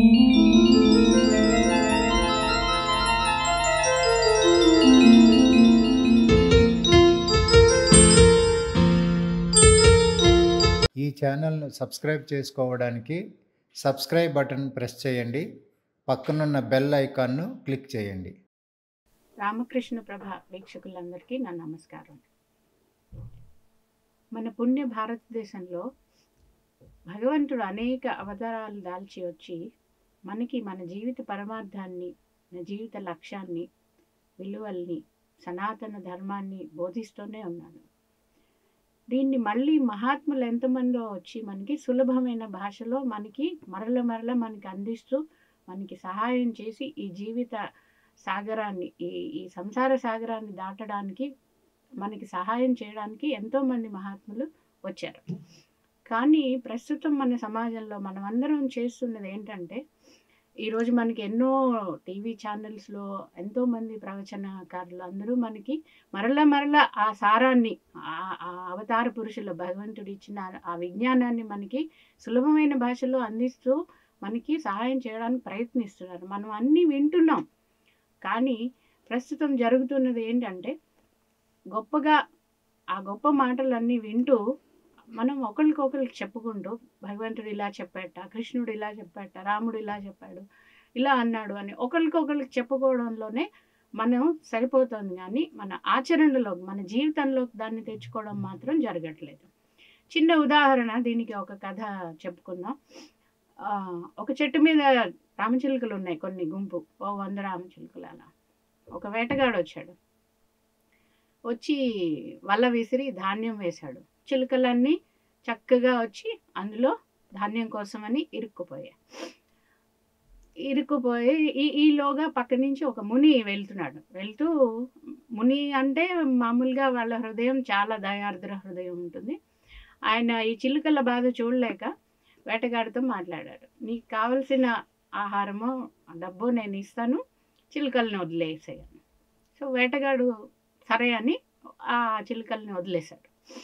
ఈ ఛానల్ను సబ్స్క్రైబ్ చేసుకోవడానికి సబ్స్క్రైబ్ బటన్ ప్రెస్ చేయండి పక్కనున్న బెల్ ఐకాన్ను క్లిక్ చేయండి రామకృష్ణ ప్రభ వీక్షకులందరికీ నా నమస్కారం మన పుణ్య భారతదేశంలో భగవంతుడు అనేక అవతారాలు దాల్చి వచ్చి మనకి మన జీవిత పరమార్థాన్ని మన జీవిత లక్ష్యాన్ని విలువల్ని సనాతన ధర్మాన్ని బోధిస్తూనే ఉన్నాడు దీన్ని మళ్ళీ మహాత్ములు ఎంతమందో వచ్చి మనకి సులభమైన భాషలో మనకి మరల మరల మనకి అందిస్తూ మనకి సహాయం చేసి ఈ జీవిత సాగరాన్ని ఈ ఈ సంసార సాగరాన్ని దాటడానికి మనకి సహాయం చేయడానికి ఎంతోమంది మహాత్ములు వచ్చారు కానీ ప్రస్తుతం మన సమాజంలో మనం అందరం చేస్తున్నది ఏంటంటే ఈరోజు మనకి ఎన్నో టీవీ ఛానల్స్లో ఎంతోమంది ప్రవచనకారులు అందరూ మనకి మరల మరల ఆ సారాన్ని ఆ- ఆ అవతార పురుషుల భగవంతుడు ఇచ్చిన ఆ విజ్ఞానాన్ని మనకి సులభమైన భాషలో అందిస్తూ మనకి సహాయం చేయడానికి ప్రయత్నిస్తున్నారు మనం అన్నీ వింటున్నాం కానీ ప్రస్తుతం జరుగుతున్నది ఏంటంటే గొప్పగా ఆ గొప్ప మాటలన్నీ వింటూ మనం ఒకరికొకరికి చెప్పుకుంటూ భగవంతుడు ఇలా చెప్పాట కృష్ణుడు ఇలా చెప్పాట రాముడు ఇలా చెప్పాడు ఇలా అన్నాడు అని ఒకరికొకరికి చెప్పుకోవడంలోనే మనం సరిపోతుంది కానీ మన ఆచరణలో మన జీవితంలోకి దాన్ని తెచ్చుకోవడం మాత్రం జరగట్లేదు చిన్న ఉదాహరణ దీనికి ఒక కథ చెప్పుకుందాం ఆ, ఒక చెట్టు మీద రామచిలుకలు ఉన్నాయి కొన్ని గుంపు ఓ వంద రామచిలుకలు అలా ఒక వేటగాడు వచ్చాడు వచ్చి వల విసిరి ధాన్యం వేశాడు చిలుకలన్నీ చక్కగా వచ్చి అందులో ధాన్యం కోసమని ఇరుక్కుపోయాయి ఇరుక్కుపోయి ఈ ఈలోగా పక్క నుంచి ఒక ముని వెళ్తున్నాడు వెళ్తూ ముని అంటే మామూలుగా వాళ్ళ హృదయం చాలా దయార్ద్ర హృదయం ఉంటుంది ఆయన ఈ చిలుకల బాధ చూడలేక వేటగాడితో మాట్లాడాడు నీకు కావలసిన ఆహారము డబ్బు నేను ఇస్తాను చిలుకల్ని వదిలేసేయను సో వేటగాడు సరే అని ఆ చిలుకల్ని వదిలేశాడు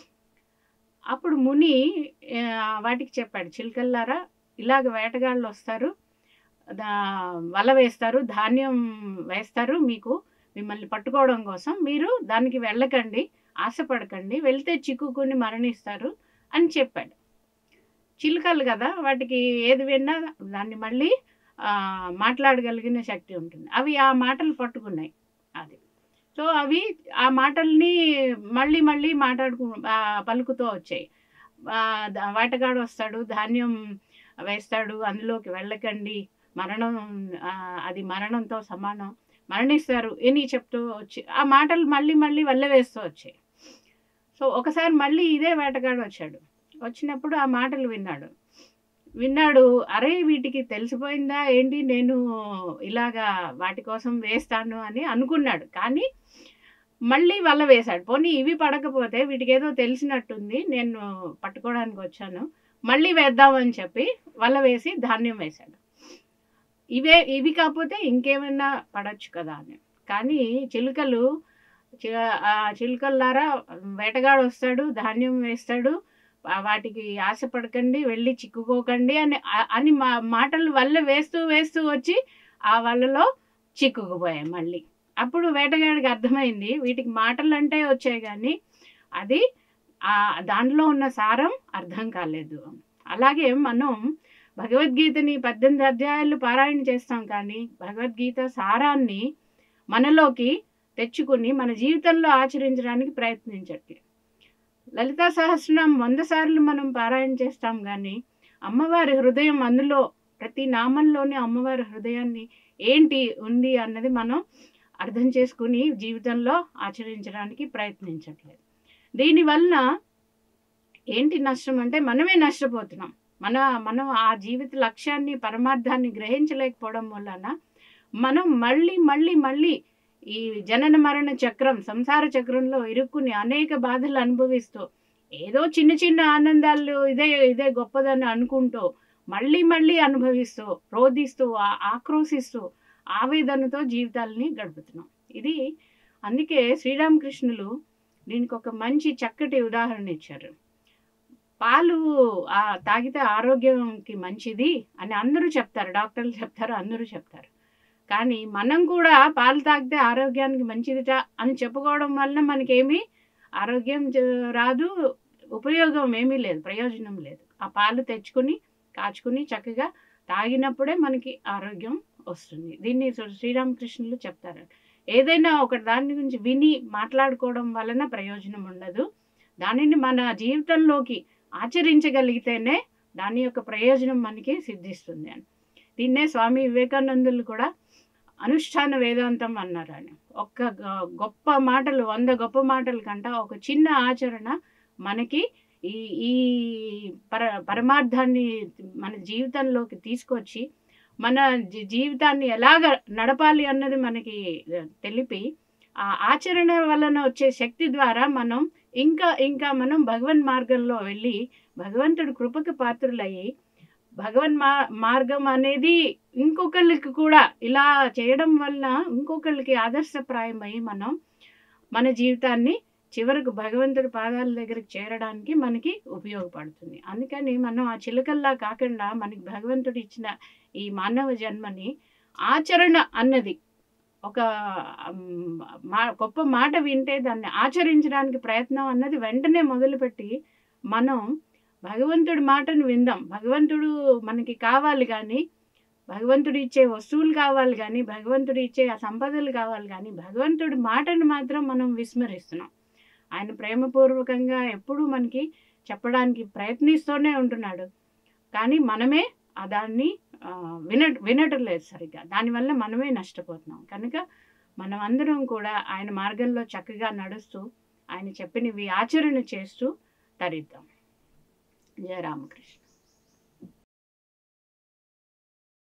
అప్పుడు ముని ఆ, వాటికి చెప్పాడు చిలుకల్లారా ఇలాగ వేటగాళ్ళు వస్తారు దా వల వేస్తారు ధాన్యం వేస్తారు మీకు మిమ్మల్ని పట్టుకోవడం కోసం మీరు దానికి వెళ్ళకండి ఆశపడకండి వెళ్తే చిక్కుకుని మరణిస్తారు అని చెప్పాడు చిలుకలు కదా వాటికి ఏది విన్నా దాన్ని మళ్ళీ ఆ, మాట్లాడగలిగిన శక్తి ఉంటుంది అవి ఆ మాటలు పట్టుకున్నాయి అది సో అవి ఆ మాటల్ని మళ్ళీ మళ్ళీ మాట్లాడుకు ఆ, పలుకుతూ వచ్చాయి ఆ, ద- వేటగాడు వస్తాడు ధాన్యం వేస్తాడు అందులోకి వెళ్ళకండి మరణం ఆ, అది మరణంతో సమానం మరణిస్తారు అని చెప్తూ వచ్చి ఆ మాటలు మళ్ళీ మళ్ళీ వెళ్ళవేస్తూ వచ్చాయి సో ఒకసారి మళ్ళీ ఇదే వేటగాడు వచ్చాడు వచ్చినప్పుడు ఆ మాటలు విన్నాడు విన్నాడు అరే వీటికి తెలిసిపోయిందా ఏంటి నేను ఇలాగా వాటి కోసం వేస్తాను అని అనుకున్నాడు కానీ మళ్ళీ వల్ల వేశాడు పోనీ ఇవి పడకపోతే వీటికి ఏదో తెలిసినట్టుంది నేను పట్టుకోవడానికి వచ్చాను మళ్ళీ వేద్దామని చెప్పి వల వేసి ధాన్యం వేశాడు ఇవే ఇవి కాకపోతే ఇంకేమైనా పడవచ్చు కదా అని కానీ చిలుకలు చి- ఆ చిలుకల్లారా వేటగాడు వస్తాడు ధాన్యం వేస్తాడు ఆ వాటికి ఆశపడకండి వెళ్ళి చిక్కుకోకండి అని ఆ- అని మా మాటలు వల్ల వేస్తూ వేస్తూ వచ్చి ఆ వలలో చిక్కుకుపోయాయి మళ్ళీ అప్పుడు వేటగాడికి అర్థమైంది వీటికి మాటలు అంటే వచ్చాయి కానీ అది ఆ దాంట్లో ఉన్న సారం అర్థం కాలేదు అలాగే మనం భగవద్గీతని పద్దెనిమిది అధ్యాయాలు పారాయణ చేస్తాం కానీ భగవద్గీత సారాన్ని మనలోకి తెచ్చుకుని మన జీవితంలో ఆచరించడానికి ప్రయత్నించట్లేదు లలితా సహస్రనామం వంద సార్లు మనం పారాయణ చేస్తాం కానీ అమ్మవారి హృదయం అందులో ప్రతి నామంలోని అమ్మవారి హృదయాన్ని ఏంటి ఉంది అన్నది మనం అర్థం చేసుకుని జీవితంలో ఆచరించడానికి ప్రయత్నించట్లేదు దీనివలన ఏంటి నష్టం అంటే మనమే నష్టపోతున్నాం మన మనం ఆ జీవిత లక్ష్యాన్ని పరమార్థాన్ని గ్రహించలేకపోవడం వలన మనం మళ్ళీ మళ్ళీ మళ్ళీ ఈ జనన మరణ చక్రం సంసార చక్రంలో ఇరుక్కుని అనేక బాధలు అనుభవిస్తూ ఏదో చిన్న చిన్న ఆనందాలు ఇదే ఇదే గొప్పదని అనుకుంటూ మళ్ళీ మళ్ళీ అనుభవిస్తూ రోధిస్తూ ఆ- ఆక్రోశిస్తూ ఆవేదనతో జీవితాలని గడుపుతున్నాం ఇది అందుకే శ్రీరామకృష్ణులు దీనికి ఒక మంచి చక్కటి ఉదాహరణ ఇచ్చారు పాలు ఆ, తాగితే ఆరోగ్యంకి మంచిది అని అందరూ చెప్తారు డాక్టర్లు చెప్తారు అందరూ చెప్తారు కానీ మనం కూడా పాలు తాగితే ఆరోగ్యానికి మంచిదిట అని చెప్పుకోవడం వలన మనకేమీ ఆరోగ్యం జ- రాదు ఉపయోగం ఏమీ లేదు ప్రయోజనం లేదు ఆ పాలు తెచ్చుకుని కాచుకుని చక్కగా తాగినప్పుడే మనకి ఆరోగ్యం వస్తుంది దీన్ని శ్రీ- శ్రీరామకృష్ణులు చెప్తారు ఏదైనా ఒక దాని గురించి విని మాట్లాడుకోవడం వలన ప్రయోజనం ఉండదు దానిని మన జీవితంలోకి ఆచరించగలిగితేనే దాని యొక్క ప్రయోజనం మనకి సిద్ధిస్తుంది అని దీన్నే స్వామి వివేకానందులు కూడా అనుష్ఠాన వేదాంతం అన్నారు ఆయన ఒక్క గ- గొప్ప మాటలు వంద గొప్ప మాటల కంట ఒక చిన్న ఆచరణ మనకి ఈ ఈ పర పరమార్థాన్ని మన జీవితంలోకి తీసుకొచ్చి మన జీ- జీవితాన్ని ఎలాగ నడపాలి అన్నది మనకి తెలిపి ఆ ఆచరణ వలన వచ్చే శక్తి ద్వారా మనం ఇంకా ఇంకా మనం భగవన్ మార్గంలో వెళ్ళి భగవంతుడి కృపకి పాత్రులయ్యి భగవన్ మా మార్గం అనేది ఇంకొకళ్ళకి కూడా ఇలా చేయడం వల్ల ఇంకొకళ్ళకి ఆదర్శప్రాయమై మనం మన జీవితాన్ని చివరకు భగవంతుడి పాదాల దగ్గరికి చేరడానికి మనకి ఉపయోగపడుతుంది అందుకని మనం ఆ చిలకల్లా కాకుండా మనకి భగవంతుడు ఇచ్చిన ఈ మానవ జన్మని ఆచరణ అన్నది ఒక మ్, మా గొప్ప మాట వింటే దాన్ని ఆచరించడానికి ప్రయత్నం అన్నది వెంటనే మొదలుపెట్టి మనం భగవంతుడి మాటను విందాం భగవంతుడు మనకి కావాలి కానీ భగవంతుడు ఇచ్చే వస్తువులు కావాలి కానీ భగవంతుడు ఇచ్చే ఆ సంపదలు కావాలి కానీ భగవంతుడి మాటను మాత్రం మనం విస్మరిస్తున్నాం ఆయన ప్రేమపూర్వకంగా ఎప్పుడూ మనకి చెప్పడానికి ప్రయత్నిస్తూనే ఉంటున్నాడు కానీ మనమే ఆ దాన్ని ఆ, విన వినటం లేదు సరిగ్గా దానివల్ల మనమే నష్టపోతున్నాం కనుక మనం అందరం కూడా ఆయన మార్గంలో చక్కగా నడుస్తూ ఆయన చెప్పినవి ఆచరణ చేస్తూ తరిద్దాం జయ రామకృష్ణ